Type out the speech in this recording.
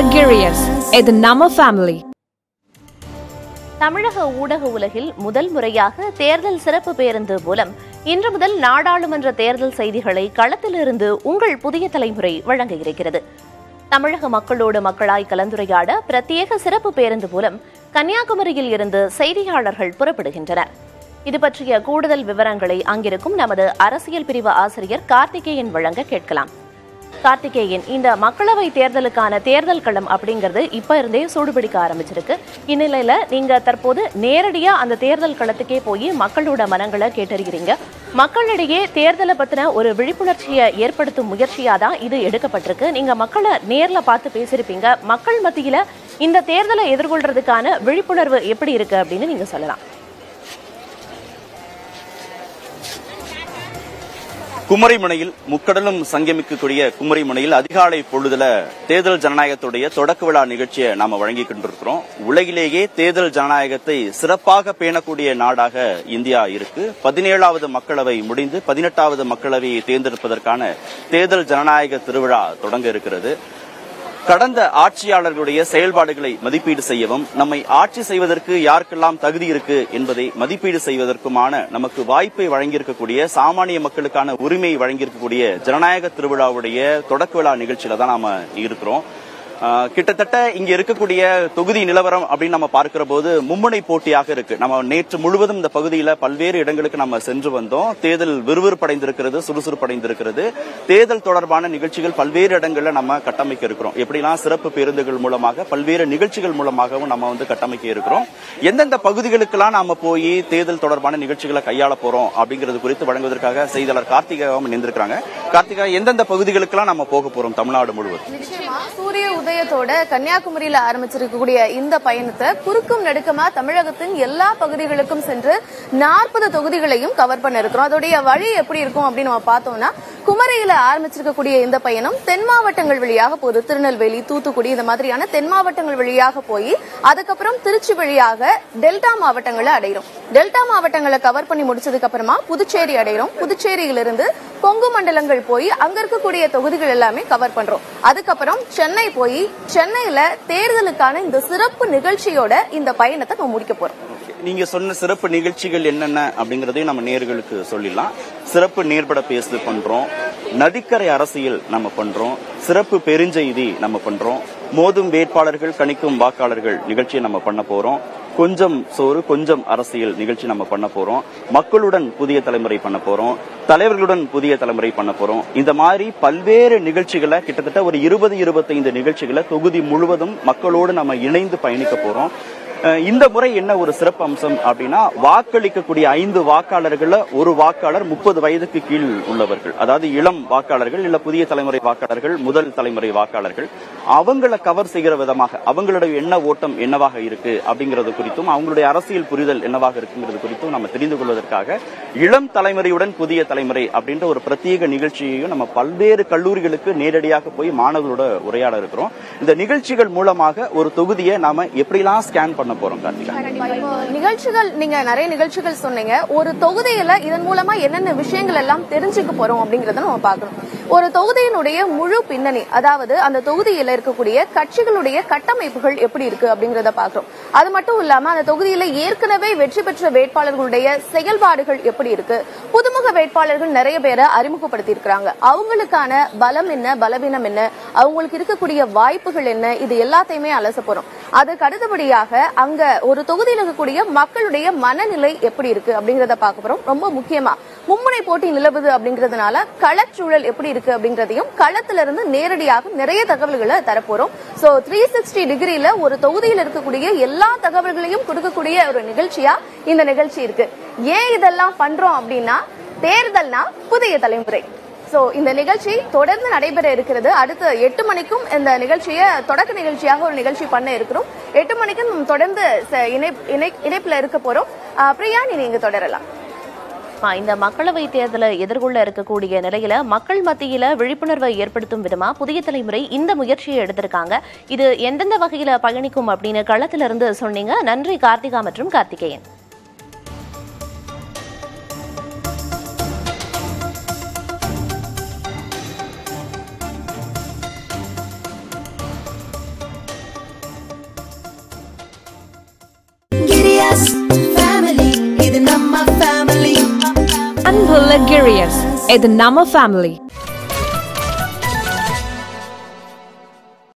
Luxurious. இது நம்ம family தமிழக ஊடக உலகில் முதல் முறையாக தேர்தல் சிறப்பு பேருந்து மூலம் இன்று முதல் நாடாளுமன்ற தேர்தல் செய்திகளை களத்திலிருந்து உங்கள் புதிய தலைமுறை வழங்க இருக்கிறது தமிழக மக்களோடு மக்களாய் கலந்துரையாட பிரத்யேக சிறப்பு பேருந்து மூலம் கன்னியாகுமரியில் இருந்து செய்தியாளர்கள் புறப்படுகின்றனர் இது பற்றிய கூடுதல் விவரங்களை அங்கிருக்கும் நமது அரசியல் பிரிவு ஆசிரியர் கார்த்திகேயன் வழங்க கேட்கலாம் கார்த்திகேயன் இந்த மக்களவை தேர்தலுக்கான தேர்தல் களம் அப்படிங்கிறது இப்ப இருந்தே சூடுபிடிக்க ஆரம்பிச்சிருக்கு இந்நிலையில நீங்க தற்போது நேரடியா அந்த தேர்தல் களத்துக்கே போய் மக்களோட மனங்களை கேட்டறிகிறீங்க மக்களிடையே தேர்தலை பத்தின ஒரு விழிப்புணர்ச்சியை ஏற்படுத்தும் முயற்சியா தான் இது எடுக்கப்பட்டிருக்கு நீங்க மக்களை நேர்ல பார்த்து பேசியிருப்பீங்க மக்கள் மத்தியில இந்த தேர்தலை எதிர்கொள்றதுக்கான விழிப்புணர்வு எப்படி இருக்கு அப்படின்னு நீங்க சொல்லலாம் குமரிமுனையில் முக்கடலும் சங்கமிக்கக்கூடிய குமரிமுனையில் அதிகாலை பொழுதுல தேர்தல் ஜனநாயகத்துடைய தொடக்க விழா நிகழ்ச்சியை நாம வழங்கி கொண்டிருக்கிறோம் உலகிலேயே தேர்தல் ஜனநாயகத்தை சிறப்பாக பேணக்கூடிய நாடாக இந்தியா இருக்கு பதினேழாவது மக்களவை முடிந்து பதினெட்டாவது மக்களவையை தேர்ந்தெடுப்பதற்கான தேர்தல் ஜனநாயக திருவிழா தொடங்க இருக்கிறது கடந்த ஆட்சியாளர்களுடைய செயல்பாடுகளை மதிப்பீடு செய்யவும் நம்மை ஆட்சி செய்வதற்கு யாருக்கெல்லாம் தகுதி இருக்கு என்பதை மதிப்பீடு செய்வதற்குமான நமக்கு வாய்ப்பை வழங்கியிருக்கக்கூடிய சாமானிய மக்களுக்கான உரிமையை வழங்கியிருக்கக்கூடிய ஜனநாயக திருவிழாவுடைய தொடக்க விழா நிகழ்ச்சியில தான் நாம இருக்கிறோம் ஆஹ் கிட்டத்தட்ட இங்க இருக்கக்கூடிய தொகுதி நிலவரம் அப்படின்னு நம்ம பார்க்கிற போது மும்முனை போட்டியாக இருக்கு நம்ம நேற்று முழுவதும் இந்த பகுதியில பல்வேறு இடங்களுக்கு நம்ம சென்று வந்தோம் தேர்தல் விறுவிறுப்படைந்திருக்கிறது சுறுசுறுப்படைந்திருக்கிறது தேர்தல் தொடர்பான நிகழ்ச்சிகள் பல்வேறு இடங்கள்ல நம்ம கட்டமைக்க இருக்கிறோம் எப்படிலாம் சிறப்பு பேருந்துகள் மூலமாக பல்வேறு நிகழ்ச்சிகள் மூலமாகவும் நம்ம வந்து கட்டமைக்க இருக்கிறோம் எந்தெந்த பகுதிகளுக்கெல்லாம் நாம போய் தேர்தல் தொடர்பான நிகழ்ச்சிகளை கையாள போறோம் அப்படிங்கிறது குறித்து வழங்குவதற்காக செய்தியாளர் கார்த்திகாவும் இணைந்திருக்கிறாங்க கார்த்திகா எந்தெந்த பகுதிகளுக்கெல்லாம் நம்ம போக போறோம் தமிழ்நாடு முழுவதும் நிச்சயமா சூரிய உதயத்தோட கன்னியாகுமரியில ஆரம்பிச்சிருக்கக்கூடிய இந்த பயணத்தை குறுக்கும் நெடுக்கமா தமிழகத்தின் எல்லா பகுதிகளுக்கும் சென்று நாற்பது தொகுதிகளையும் கவர் பண்ண இருக்கிறோம் அதோடைய வழி எப்படி இருக்கும் அப்படின்னு நம்ம பார்த்தோம்னா குமரியில ஆரம்பிச்சிருக்கக்கூடிய இந்த பயணம் தென் மாவட்டங்கள் வழியாக போகுது திருநெல்வேலி தூத்துக்குடி இந்த மாதிரியான தென் மாவட்டங்கள் வழியாக போய் அதுக்கப்புறம் திருச்சி வழியாக டெல்டா மாவட்டங்களை அடைகிறோம் டெல்டா மாவட்டங்களை கவர் பண்ணி முடிச்சதுக்கு அப்புறமா புதுச்சேரி அடைகிறோம் புதுச்சேரியிலிருந்து கொங்கு மண்டலங்கள் போய் அங்க இருக்கக்கூடிய தொகுதிகள் எல்லாமே கவர் பண்றோம் அதுக்கப்புறம் சென்னை போய் சென்னையில தேர்தலுக்கான இந்த சிறப்பு நிகழ்ச்சியோட இந்த பயணத்தை நம்ம முடிக்க போறோம் நீங்க சொன்ன சிறப்பு நிகழ்ச்சிகள் என்னென்ன அப்படிங்கறதையும் நம்ம நேர்களுக்கு சொல்லிடலாம் சிறப்பு நேர்பட பேசு பண்றோம் நதிக்கரை அரசியல் நம்ம பண்றோம் சிறப்பு பெருஞ்செய்தி நம்ம பண்றோம் மோதும் வேட்பாளர்கள் கணிக்கும் வாக்காளர்கள் நிகழ்ச்சியை நம்ம பண்ண போறோம் கொஞ்சம் சோறு கொஞ்சம் அரசியல் நிகழ்ச்சி நம்ம பண்ண போறோம் மக்களுடன் புதிய தலைமுறை பண்ண போறோம் தலைவர்களுடன் புதிய தலைமுறை பண்ண போறோம் இந்த மாதிரி பல்வேறு நிகழ்ச்சிகளை கிட்டத்தட்ட ஒரு இருபது இருபத்தைந்து நிகழ்ச்சிகளை தொகுதி முழுவதும் மக்களோடு நம்ம இணைந்து பயணிக்க போறோம் அஹ் இந்த முறை என்ன ஒரு சிறப்பு அம்சம் அப்படின்னா வாக்களிக்கக்கூடிய ஐந்து வாக்காளர்கள்ல ஒரு வாக்காளர் முப்பது வயதுக்கு கீழ் உள்ளவர்கள் அதாவது இளம் வாக்காளர்கள் இல்ல புதிய தலைமுறை வாக்காளர்கள் முதல் தலைமுறை வாக்காளர்கள் அவங்கள கவர் செய்கிற விதமாக அவங்களுடைய எண்ண ஓட்டம் என்னவாக இருக்கு அப்படிங்கறது குறித்தும் அவங்களுடைய அரசியல் புரிதல் என்னவாக இருக்குங்கிறது குறித்தும் நம்ம தெரிந்து கொள்வதற்காக இளம் தலைமுறையுடன் புதிய தலைமுறை அப்படின்ற ஒரு பிரத்யேக நிகழ்ச்சியையும் நம்ம பல்வேறு கல்லூரிகளுக்கு நேரடியாக போய் மாணவர்களோட உரையாட இருக்கிறோம் இந்த நிகழ்ச்சிகள் மூலமாக ஒரு தொகுதியை நாம எப்படிலாம் ஸ்கேன் பண்ண போறோம் கார்த்திகா இப்போ நிகழ்ச்சிகள் நீங்க நிறைய நிகழ்ச்சிகள் சொன்னீங்க ஒரு தொகுதியில இதன் மூலமா என்னென்ன விஷயங்கள் எல்லாம் தெரிஞ்சுக்க போறோம் அப்படிங்கறத நம்ம பார்க்கணும் ஒரு தொகுதியினுடைய முழு பின்னணி அதாவது அந்த தொகுதியில இருக்கக்கூடிய கட்சிகளுடைய கட்டமைப்புகள் எப்படி இருக்கு அப்படிங்கறத பார்க்கிறோம் அது மட்டும் இல்லாம அந்த தொகுதியில ஏற்கனவே வெற்றி பெற்ற வேட்பாளர்களுடைய செயல்பாடுகள் எப்படி இருக்கு புதுமுக வேட்பாளர்கள் நிறைய பேரை அறிமுகப்படுத்தி இருக்கிறாங்க அவங்களுக்கான பலம் என்ன பலவீனம் என்ன அவங்களுக்கு இருக்கக்கூடிய வாய்ப்புகள் என்ன இது எல்லாத்தையுமே அலச போறோம் அதுக்கு அடுத்தபடியாக அங்க ஒரு தொகுதியில் இருக்கக்கூடிய மக்களுடைய மனநிலை எப்படி இருக்கு அப்படிங்கறத பார்க்க போறோம் ரொம்ப முக்கியமா மும்முனை போட்டி நிலவுது அப்படிங்கறதுனால களச்சூழல் எப்படி இருக்கு அப்படிங்கறதையும் களத்துல இருந்து நேரடியாக நிறைய தகவல்களை தரப்போறோம் சோ த்ரீ சிக்ஸ்டி டிகிரில ஒரு தொகுதியில் இருக்கக்கூடிய எல்லா தகவல்களையும் கொடுக்கக்கூடிய ஒரு நிகழ்ச்சியா இந்த நிகழ்ச்சி இருக்கு ஏன் இதெல்லாம் பண்றோம் அப்படின்னா தேர்தல்னா புதிய தலைமுறை சோ இந்த நிகழ்ச்சி தொடர்ந்து நடைபெற இருக்கிறது அடுத்த எட்டு மணிக்கும் இந்த நிகழ்ச்சியை தொடக்க நிகழ்ச்சியாக ஒரு நிகழ்ச்சி பண்ண இருக்கிறோம் எட்டு மணிக்கு நம்ம தொடர்ந்து ச- இணை- இணை- இணைப்புல இருக்க போறோம் ஆஹ் பிரியா நீ நீங்க தொடரலாம் ஆ, இந்த மக்களவை தேர்தலை எதிர்கொள்ள இருக்கக்கூடிய நிலையில மக்கள் மத்தியில விழிப்புணர்வை ஏற்படுத்தும் விதமா புதிய தலைமுறை இந்த முயற்சியை எடுத்திருக்காங்க இது எந்தெந்த வகையில பயணிக்கும் அப்படின்னு களத்துல இருந்து சொன்னீங்க நன்றி கார்த்திகா மற்றும் கார்த்திகேயன் Luxurious. இது நம்ம family.